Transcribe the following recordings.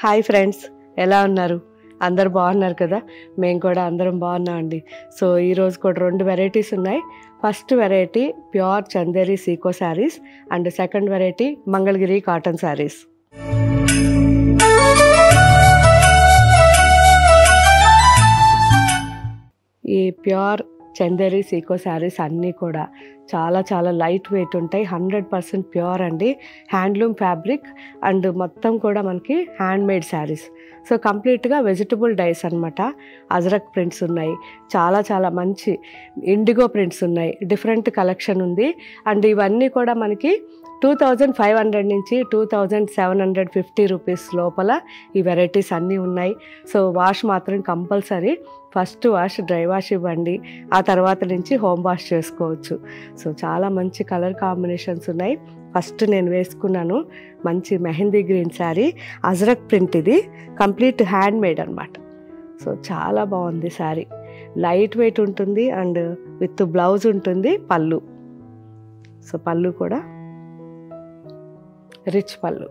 hi friends ఎలా ఉన్నారు అందరు బాగున్నారు కదా మేము కూడా అందరం బాగున్నాం అండి సో ఈరోజు కూడా రెండు వెరైటీస్ ఉన్నాయి first variety pure Chanderi sico saris and second variety Mangalagiri cotton saris ఈ ప్యూర్ చందేరి సీకో శారీస్ అన్నీ కూడా చాలా చాలా లైట్ వెయిట్ ఉంటాయి హండ్రెడ్ పర్సెంట్ ప్యూర్ అండి హ్యాండ్లూమ్ ఫ్యాబ్రిక్ అండ్ మొత్తం కూడా మనకి హ్యాండ్ మేడ్ శారీస్ సో కంప్లీట్గా వెజిటబుల్ డైస్ అనమాట అజరక్ ప్రింట్స్ ఉన్నాయి చాలా చాలా మంచి ఇండిగో ప్రింట్స్ ఉన్నాయి డిఫరెంట్ కలెక్షన్ ఉంది అండ్ ఇవన్నీ కూడా మనకి టూ థౌజండ్ ఫైవ్ హండ్రెడ్ నుంచి two thousand seven hundred fifty rupees లోపల ఈ వెరైటీస్ అన్నీ ఉన్నాయి సో వాష్ మాత్రం compulsory first wash dry wash ఇవ్వండి ఆ తర్వాత నుంచి హోమ్ వాష్ చేసుకోవచ్చు సో చాలా మంచి కలర్ కాంబినేషన్స్ ఉన్నాయి ఫస్ట్ నేను వేసుకున్నాను మంచి mehndi green sari Ajrakh print ఇది కంప్లీట్ హ్యాండ్ మేడ్ అనమాట సో చాలా బాగుంది శారీ లైట్ వెయిట్ ఉంటుంది అండ్ విత్ బ్లౌజ్ ఉంటుంది పళ్ళు సో పళ్ళు కూడా రిచ్ పళ్ళు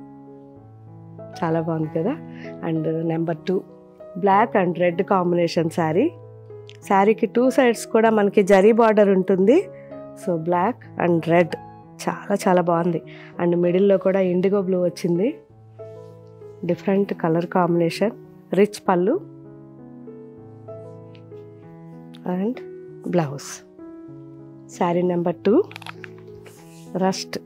చాలా బాగుంది కదా and number two black and red combination sari శారీకి టూ సైడ్స్ కూడా మనకి జరీ బార్డర్ ఉంటుంది సో బ్లాక్ అండ్ రెడ్ చాలా చాలా బాగుంది అండ్ మిడిల్లో కూడా ఇండిగో బ్లూ వచ్చింది డిఫరెంట్ కలర్ కాంబినేషన్ రిచ్ పళ్ళు and blouse sari number two rust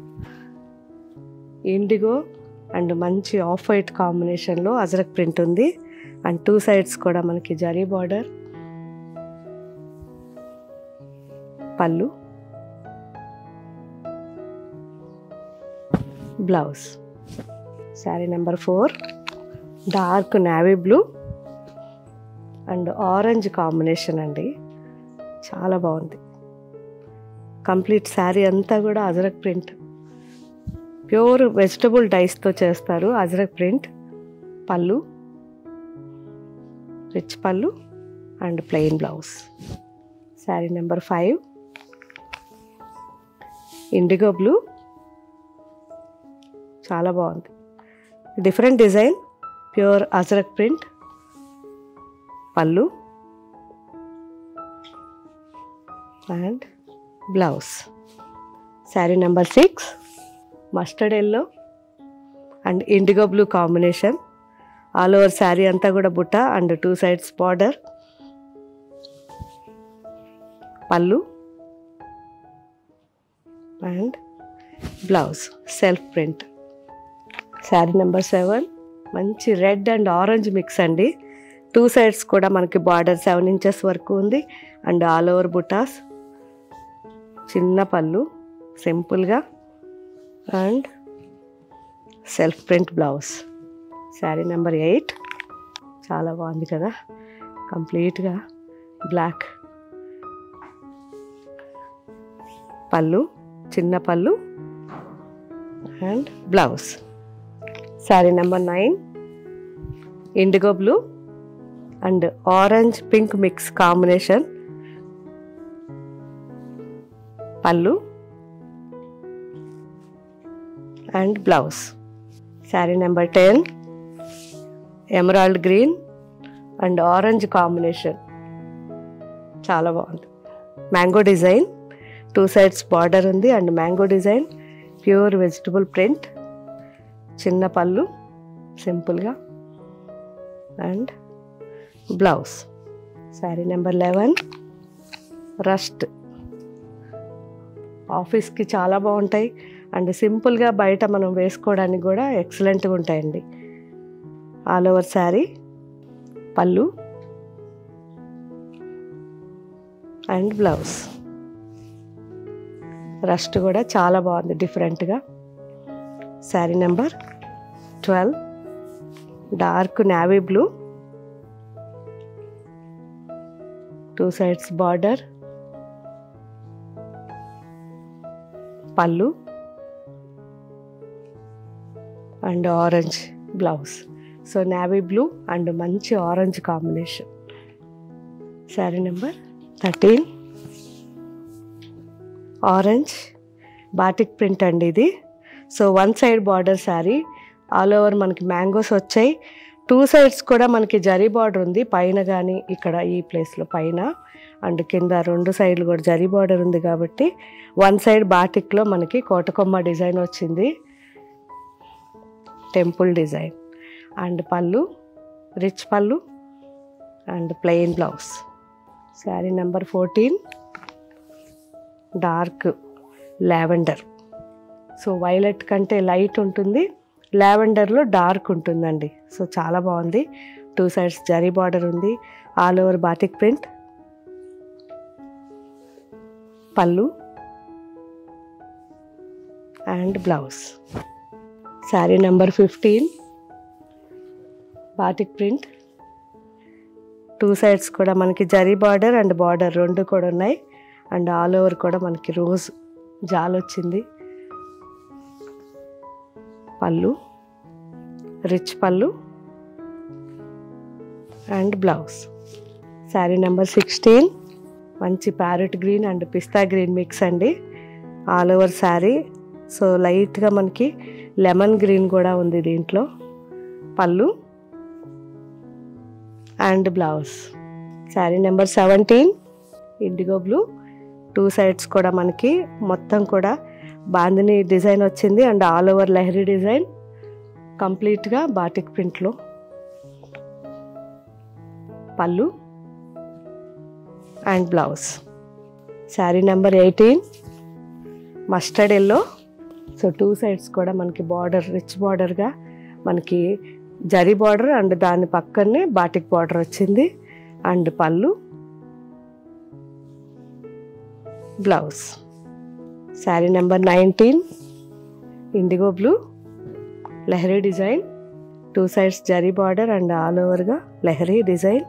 indigo and మంచి ఆఫ్ వైట్ కాంబినేషన్లో అజరక్ ప్రింట్ ఉంది అండ్ టూ సైడ్స్ కూడా మనకి జరీ బార్డర్ పళ్ళు blouse sari number four dark navy blue and orange combination అండి చాలా బాగుంది కంప్లీట్ శారీ అంతా కూడా అజరక్ ప్రింట్ ప్యూర్ వెజిటబుల్ డైస్తో చేస్తారు అజరక్ ప్రింట్ పళ్ళు రిచ్ పళ్ళు and plain blouse sari number five indigo blue చాలా బాగుంది different design pure Ajrakh print పళ్ళు and blouse sari number six mustard yellow and indigo blue combination all over sari అంతా కూడా బుట్ట అండ్ టూ సైడ్స్ బార్డర్ పళ్ళు and blouse self print sari number seven మంచి red and orange mix అండి two sides కూడా మనకి border seven inches వరకు ఉంది అండ్ ఆల్ ఓవర్ బుటాస్ చిన్న పళ్ళు సింపుల్గా and self print blouse sari number eight చాలా బాగుంది కదా కంప్లీట్గా బ్లాక్ పళ్ళు చిన్న పళ్ళు and blouse sari number nine indigo blue and orange pink mix combination పళ్ళు and blouse sari number ten emerald green and orange combination చాలా బాగుంది mango design two sides border ఉంది and mango design pure vegetable print చిన్న పళ్ళు సింపుల్గా and blouse sari number eleven rust ఆఫీస్కి చాలా బాగుంటాయి అండ్ సింపుల్గా బయట మనం వేసుకోవడానికి కూడా ఎక్సలెంట్గా ఉంటాయండి ఆల్ ఓవర్ శారీ పళ్ళు అండ్ బ్లౌజ్ రస్ట్ కూడా చాలా బాగుంది డిఫరెంట్గా sari number twelve dark navy blue two sides border పళ్ళు and orange blouse so navy blue and మంచి orange combination sari number thirteen orange batik print అండి ఇది so one side border sari all over మనకి mangoes వచ్చాయి two sides కూడా మనకి zari border ఉంది పైన కానీ ఇక్కడ ఈ ప్లేస్లో పైన అండ్ కింద రెండు సైడ్లు కూడా జరీ బార్డర్ ఉంది కాబట్టి వన్ సైడ్ బాటిక్లో మనకి కోటకొమ్మ డిజైన్ వచ్చింది టెంపుల్ డిజైన్ అండ్ పళ్ళు రిచ్ పళ్ళు and plain blouse sari number fourteen dark lavender so violet కంటే లైట్ ఉంటుంది లావెండర్లో డార్క్ ఉంటుందండి సో చాలా బాగుంది టూ సైడ్స్ జరీ బార్డర్ ఉంది ఆల్ ఓవర్ బాటిక్ ప్రింట్ పళ్ళు and blouse sari number fifteen batik print two sides కూడా మనకి జరీ బార్డర్ అండ్ బార్డర్ రెండు కూడా ఉన్నాయి అండ్ ఆల్ ఓవర్ కూడా మనకి రోజ్ జాల్ వచ్చింది పళ్ళు రిచ్ పళ్ళు and blouse sari number sixteen మంచి parrot green and pista green mix అండి ఆల్ ఓవర్ శారీ సో లైట్గా మనకి లెమన్ గ్రీన్ కూడా ఉంది దీంట్లో పళ్ళు and blouse sari number seventeen indigo blue two sides కూడా మనకి మొత్తం కూడా బాందిని డిజైన్ వచ్చింది and all over lahari design కంప్లీట్గా బాటిక్ ప్రింట్లో పళ్ళు and blouse sari number eighteen mustard yellow so two sides కూడా మనకి బార్డర్ రిచ్ బార్డర్గా మనకి జరీ బార్డర్ అండ్ దాని పక్కనే బాటిక్ బార్డర్ వచ్చింది అండ్ పళ్ళు blouse sari number nineteen indigo blue lehari design two sides zari border and all ఓవర్గా లెహరీ డిజైన్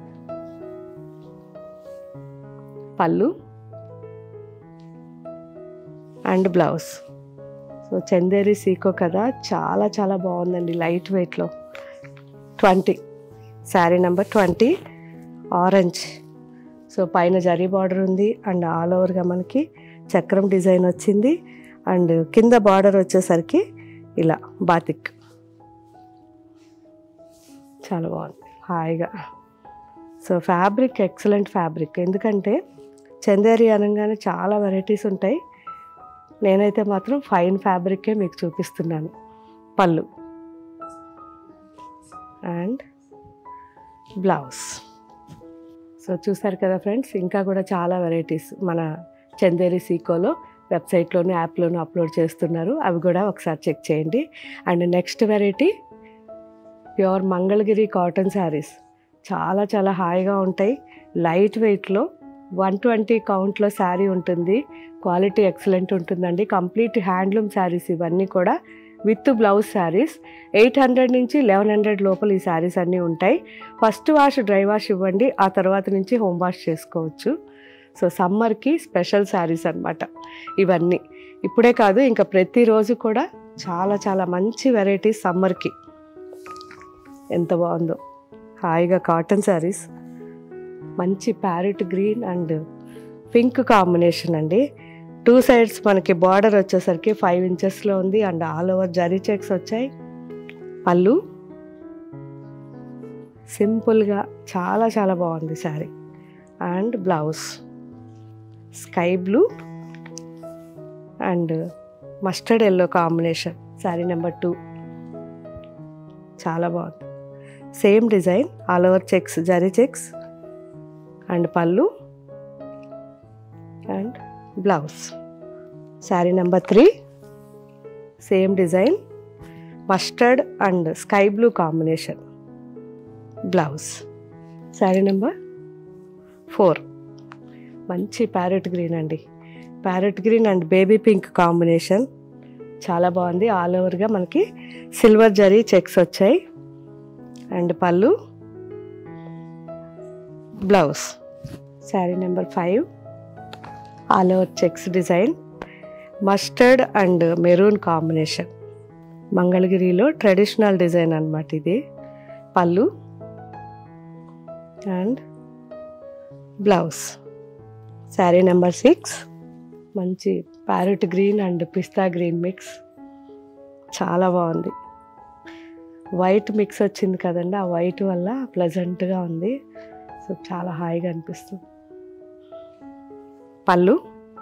పళ్ళు and blouse so Chanderi sico కదా చాలా చాలా బాగుందండి లైట్ వెయిట్లో twenty sari number twenty orange so పైన జరీ బార్డర్ ఉంది అండ్ ఆల్ ఓవర్గా మనకి చక్రం డిజైన్ వచ్చింది అండ్ కింద బార్డర్ వచ్చేసరికి ఇలా బాతిక్ చాలా బాగుంది హాయిగా సో ఫ్యాబ్రిక్ ఎక్సలెంట్ ఫ్యాబ్రిక్ ఎందుకంటే చందేరి అనగానే చాలా వెరైటీస్ ఉంటాయి నేనైతే మాత్రం ఫైన్ ఫ్యాబ్రికే మీకు చూపిస్తున్నాను పళ్ళు అండ్ బ్లౌజ్ సో చూసారు కదా ఫ్రెండ్స్ ఇంకా కూడా చాలా వెరైటీస్ మన చందేరి సీకోలో వెబ్సైట్లోను యాప్లోను అప్లోడ్ చేస్తున్నారు అవి కూడా ఒకసారి చెక్ చేయండి and next variety pure Mangalagiri cotton saris చాలా చాలా హాయిగా ఉంటాయి లైట్ వెయిట్లో వన్ ట్వంటీ కౌంట్లో శారీ ఉంటుంది క్వాలిటీ ఎక్సలెంట్ ఉంటుందండి కంప్లీట్ హ్యాండ్లూమ్ శారీస్ ఇవన్నీ కూడా with blouse saris eight hundred నుంచి లెవెన్ హండ్రెడ్ లోపల ఈ శారీస్ అన్నీ ఉంటాయి ఫస్ట్ వాష్ డ్రై వాష్ ఇవ్వండి ఆ తర్వాత నుంచి హోమ్ వాష్ చేసుకోవచ్చు సో సమ్మర్కి స్పెషల్ శారీస్ అన్నమాట ఇవన్నీ ఇప్పుడే కాదు ఇంకా ప్రతిరోజు కూడా చాలా చాలా మంచి వెరైటీస్ సమ్మర్కి ఎంత బాగుందో హాయిగా కాటన్ శారీస్ మంచి parrot green and pink combination అండి టూ సైడ్స్ మనకి బార్డర్ వచ్చేసరికి ఫైవ్ ఇంచెస్లో ఉంది and all over zari checks వచ్చాయి పళ్ళు సింపుల్గా చాలా చాలా బాగుంది sari and blouse sky blue and mustard yellow combination sari number two చాలా బాగుంది same design all over checks zari checks and పళ్ళు and blouse sari number three same design mustard and sky blue combination blouse sari number four మంచి parrot green అండి parrot green and baby pink combination చాలా బాగుంది all ఓవర్గా మనకి silver zari checks వచ్చాయి and పళ్ళు blouse sari number five all over checks design mustard and maroon combination మంగళగిరిలో traditional design అనమాట ఇది పళ్ళు and blouse sari number six మంచి parrot green and pista green mix చాలా బాగుంది వైట్ మిక్స్ వచ్చింది కదండి ఆ వైట్ వల్ల ప్లెజెంట్గా ఉంది సో చాలా హాయిగా అనిపిస్తుంది పళ్ళు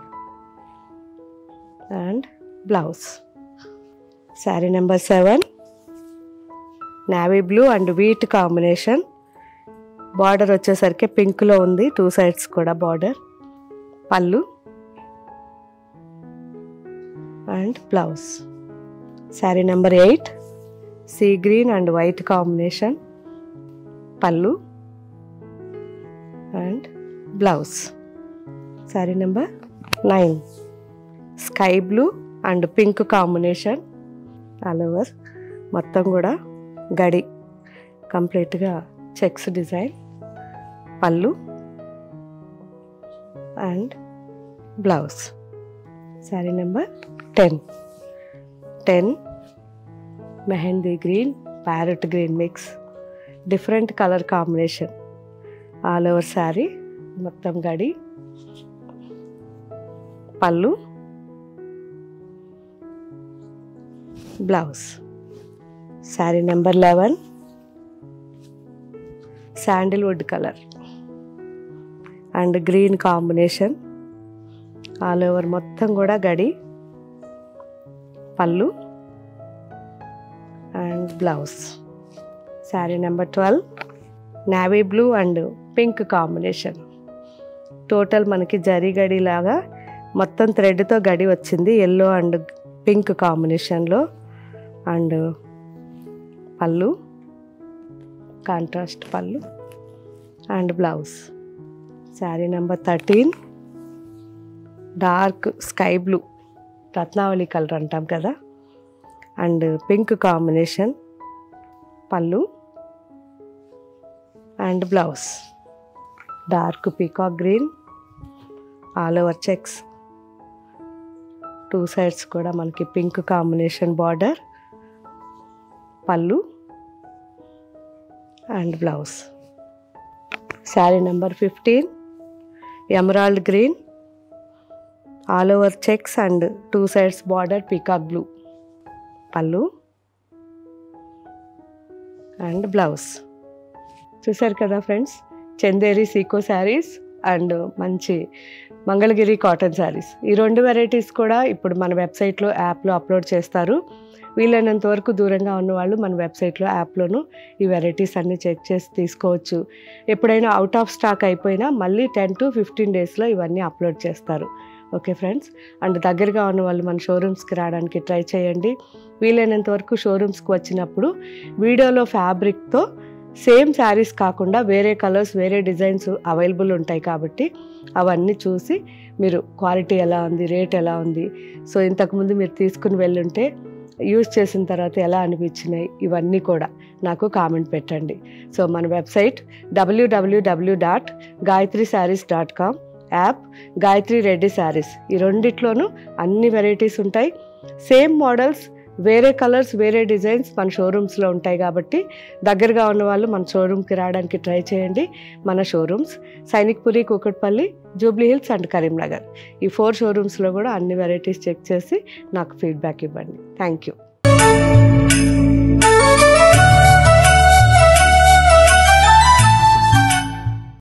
and blouse sari number seven navy blue and wheat combination border వచ్చేసరికి పింక్లో ఉంది టూ సైడ్స్ కూడా బార్డర్ పళ్ళు and blouse sari number eight sea green and white combination పళ్ళు and blouse sari number nine sky blue and pink combination all over మొత్తం కూడా గడి కంప్లీట్గా చెక్స్ డిజైన్ పళ్ళు and blouse sari number ten ten mehndi green parrot green mix different colour combination all over sari మొత్తం గడి పళ్ళు blouse sari number eleven sandalwood colour and green combination all over మొత్తం కూడా గడి పళ్ళు and blouse sari number twelve navy blue and pink combination total మనకి జరీ గడి లాగా మొత్తం థ్రెడ్తో గడి వచ్చింది ఎల్లో అండ్ పింక్ కాంబినేషన్లో అండ్ పళ్ళు కాంట్రాస్ట్ పళ్ళు and blouse sari number thirteen dark sky blue Ratnavali colour అంటాం కదా అండ్ పింక్ కాంబినేషన్ పళ్ళు and blouse dark peacock green all over checks two sides కూడా మనకి పింక్ కాంబినేషన్ బార్డర్ పళ్ళు and blouse sari number fifteen emerald green all over checks and two sides border peacock blue పళ్ళు and blouse చూసారు కదా friends Chanderi sico saris and మంచి Mangalagiri cotton saris ఈ రెండు varieties కూడా ఇప్పుడు మన వెబ్సైట్లో యాప్లో అప్లోడ్ చేస్తారు వీలైనంత వరకు దూరంగా ఉన్న వాళ్ళు మన వెబ్సైట్లో యాప్లోనూ ఈ వెరైటీస్ అన్నీ చెక్ చేసి తీసుకోవచ్చు ఎప్పుడైనా అవుట్ ఆఫ్ స్టాక్ అయిపోయినా మళ్ళీ టెన్ టు ఫిఫ్టీన్ డేస్లో ఇవన్నీ అప్లోడ్ చేస్తారు ఓకే ఫ్రెండ్స్ అండ్ దగ్గరగా ఉన్న వాళ్ళు మన షోరూమ్స్కి రావడానికి ట్రై చేయండి వీలైనంత వరకు షోరూమ్స్కి వచ్చినప్పుడు వీడియోలో ఫ్యాబ్రిక్తో సేమ్ శారీస్ కాకుండా వేరే కలర్స్ వేరే డిజైన్స్ అవైలబుల్ ఉంటాయి కాబట్టి అవన్నీ చూసి మీరు క్వాలిటీ ఎలా ఉంది రేట్ ఎలా ఉంది సో ఇంతకుముందు మీరు తీసుకుని వెళ్ళుంటే యూజ్ చేసిన తర్వాత ఎలా అనిపించినాయి ఇవన్నీ కూడా నాకు కామెంట్ పెట్టండి సో మన వెబ్సైట్ డబ్ల్యూడబ్ల్యూడబ్ల్యూ dot Gayatri sarees dot com app Gayatri Reddy sarees ఈ రెండిట్లోనూ అన్ని వెరైటీస్ ఉంటాయి సేమ్ మోడల్స్ వేరే కలర్స్ వేరే డిజైన్స్ మన షోరూమ్స్లో ఉంటాయి కాబట్టి దగ్గరగా ఉన్న వాళ్ళు మన షోరూమ్కి రావడానికి ట్రై చేయండి మన షోరూమ్స్ సైనిక్పురి కూకట్పల్లి జూబ్లీ హిల్స్ అండ్ కరీంనగర్ ఈ ఫోర్ షోరూమ్స్లో కూడా అన్ని వెరైటీస్ చెక్ చేసి నాకు ఫీడ్బ్యాక్ ఇవ్వండి థ్యాంక్ యూ